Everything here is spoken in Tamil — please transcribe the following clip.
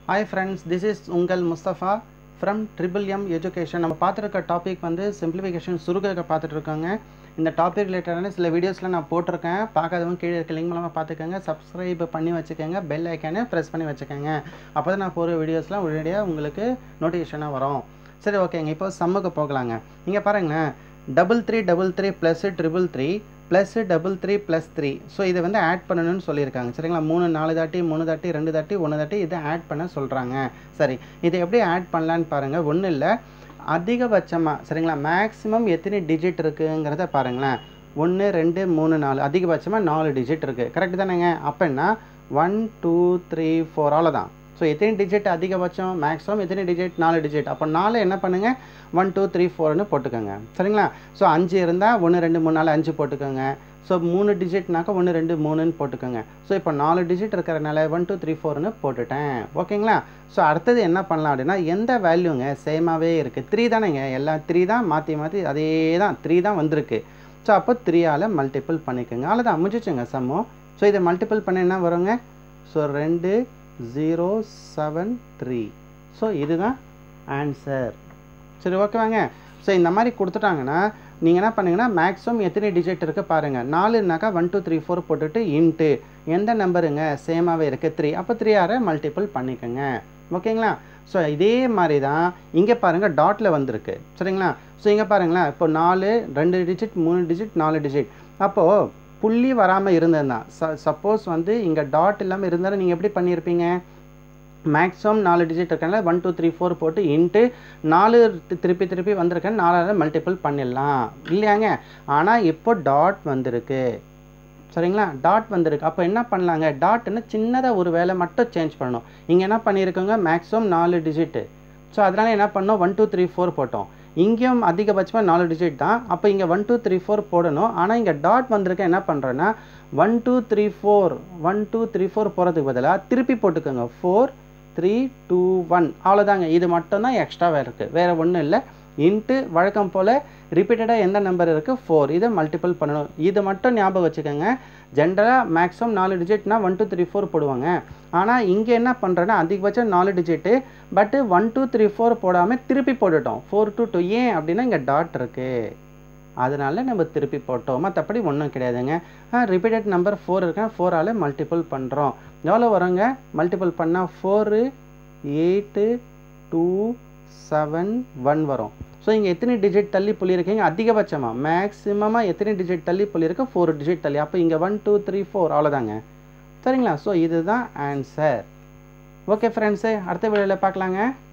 ஹாய் ஃப்ரெண்ட்ஸ் திஸ் இஸ் உங்கள் Mustafa from triple M education நம்ம பார்த்துருக்க டாபிக் வந்து சிம்பிளிஃபிகேஷன் சுருக்க பார்த்துட்டு இருக்காங்க இந்த டாபிக் ரிலேட்டடான சில வீடியோஸில் நான் போட்டிருக்கேன் பார்க்காதவங்க கீழே இருக்க லிங்க் மூலமாக பார்த்துக்கோங்க சப்ஸ்கிரைப் பண்ணி வச்சுக்கோங்க பெல் ஐக்கானே ப்ரெஸ் பண்ணி வச்சுக்கோங்க அப்போ தான் நான் போகிற வீடியோஸ்லாம் உடனடியாக உங்களுக்கு நோட்டிஃபிகேஷனாக வரும் சரி ஓகேங்க இப்போ சம்முக்கு போகலாங்க இங்கே பாருங்களேன் double three double three plus triple three plus double three plus three so இதை வந்து ஆட் பண்ணணும்னு சொல்லியிருக்காங்க சரிங்களா மூணு நாலு தாட்டி மூணு தாட்டி ரெண்டு தாட்டி ஒன்று தாட்டி இதை ஆட் பண்ண சொல்கிறாங்க சரி இதை எப்படி ஆட் பண்ணலான்னு பாருங்கள் ஒன்றும் இல்லை அதிகபட்சமாக சரிங்களா மேக்ஸிமம் எத்தனை டிஜிட் இருக்குங்கிறத பாருங்களேன் ஒன்று ரெண்டு மூணு நாலு அதிகபட்சமாக நாலு டிஜிட் இருக்குது கரெக்டு தானேங்க அப்போன்னா ஒன் டூ த்ரீ ஃபோர் அவ்வளோதான் ஸோ எத்தனை டிஜிட் அதிகபட்சம் மேக்ஸிமம் எத்தனை டிஜிட் நாலு டிஜிட் அப்போ நாலு என்ன பண்ணுங்கள் ஒன் டூ த்ரீ ஃபோர்னு போட்டுக்கோங்க சரிங்களா ஸோ அஞ்சு இருந்தால் ஒன்று ரெண்டு மூணு நாலு அஞ்சு போட்டுக்கோங்க ஸோ மூணு டிஜிட்னாக்கா ஒன்று ரெண்டு மூணுன்னு போட்டுக்கோங்க ஸோ இப்போ நாலு டிஜிட் இருக்கிறனால ஒன் டூ த்ரீ ஃபோர்னு போட்டுட்டேன் ஓகேங்களா ஸோ அடுத்தது என்ன பண்ணலாம் அப்படின்னா எந்த வேல்யூங்க சேமாகவே இருக்குது த்ரீ தானேங்க எல்லாம் த்ரீ தான் மாற்றி மாற்றி அதே தான் த்ரீ தான் வந்திருக்கு ஸோ அப்போ த்ரீயால் மல்டிபிள் பண்ணிக்கோங்க அவ்வளோதான் முடிஞ்சிச்சுங்க சம்மோ ஸோ இதை மல்டிபிள் பண்ண என்ன வருங்க ஸோ ரெண்டு ஜீரோ செவன் த்ரீ ஸோ இதுதான் ஆன்சர் சரி ஓகேவாங்க ஸோ இந்த மாதிரி கொடுத்துட்டாங்கன்னா நீங்கள் என்ன பண்ணுங்கன்னா மேக்ஸிமம் எத்தனை டிஜிட் இருக்குது பாருங்கள் நாலுனாக்கா ஒன் டூ த்ரீ ஃபோர் போட்டுட்டு இன்ட்டு எந்த நம்பருங்க சேமாகவே இருக்குது த்ரீ அப்போ த்ரீ ஆரை மல்டிபிள் பண்ணிக்கோங்க ஓகேங்களா ஸோ இதே மாதிரி தான் இங்கே பாருங்கள் டாட்டில் வந்திருக்கு சரிங்களா ஸோ இங்கே பாருங்களேன் இப்போ நாலு ரெண்டு டிஜிட் மூணு டிஜிட் நாலு டிஜிட் அப்போது புள்ளி வராமல் இருந்ததுதான் ச சப்போஸ் வந்து இங்கே டாட் இல்லாமல் இருந்தாலும் நீங்கள் எப்படி பண்ணியிருப்பீங்க மேக்ஸிமம் நாலு டிஜிட் இருக்கனால ஒன் டூ த்ரீ ஃபோர் போட்டு இன்ட்டு நாலு திருப்பி திருப்பி வந்திருக்கேன் நாலாவது மல்டிபிள் பண்ணிடலாம் இல்லையாங்க ஆனால் இப்போ டாட் வந்திருக்கு சரிங்களா டாட் வந்திருக்கு அப்போ என்ன பண்ணலாங்க டாட்னு சின்னதாக ஒரு வேலை மட்டும் சேஞ்ச் பண்ணணும் இங்கே என்ன பண்ணியிருக்கோங்க மேக்ஸிமம் நாலு டிஜிட்டு ஸோ அதனால் என்ன பண்ணோம் ஒன் டூ த்ரீ ஃபோர் போட்டோம் இங்கேயும் அதிகபட்சமாக நாலு டிஜிட் தான் அப்போ இங்கே ஒன் டூ த்ரீ ஃபோர் போடணும் ஆனால் இங்கே டாட் வந்திருக்க என்ன பண்ணுறேன்னா one two three four one two three four போகிறதுக்கு பதிலாக திருப்பி போட்டுக்கோங்க ஃபோர் த்ரீ டூ ஒன் அவ்வளோதாங்க இது மட்டும்தான் எக்ஸ்ட்ராவாக இருக்குது வேறு ஒன்றும் இல்லை இன்ட்டு வழக்கம் போல் ரிப்பீட்டடாக எந்த நம்பர் இருக்குது ஃபோர் இதை மல்டிபிள் பண்ணணும் இதை மட்டும் ஞாபகம் வச்சுக்கோங்க ஜென்ரலாக மேக்ஸிமம் நாலு டிஜிட்னா ஒன் டூ த்ரீ ஃபோர் போடுவாங்க ஆனால் இங்கே என்ன பண்ணுறேன்னா அதிகபட்சம் நாலு டிஜிட்டு பட்டு ஒன் டூ த்ரீ ஃபோர் போடாமல் திருப்பி போட்டுட்டோம் ஃபோர் டூ டூ ஏன் அப்படின்னா இங்கே டாட் இருக்குது அதனால நம்ம திருப்பி போட்டோம் மற்றபடி ஒன்றும் கிடையாதுங்க ரிப்பீட்டட் நம்பர் ஃபோர் இருக்கேன் ஃபோரால் மல்டிபிள் பண்ணுறோம் எவ்வளோ வருங்க மல்டிபிள் பண்ணால் four eight two seven one வரும் ஸோ இங்கே எத்தனை டிஜிட் தள்ளி புள்ளியிருக்கீங்க அதிகபட்சமாக மேக்ஸிமமாக எத்தனை டிஜிட் தள்ளி புள்ளியிருக்கு ஃபோர் டிஜிட் தள்ளி அப்போ இங்கே ஒன் டூ த்ரீ ஃபோர் அவ்வளோதாங்க சரிங்களா ஸோ இதுதான் ஆன்சர் ஓகே ஃப்ரெண்ட்ஸு அடுத்த வீடியோவில் பார்க்கலாங்க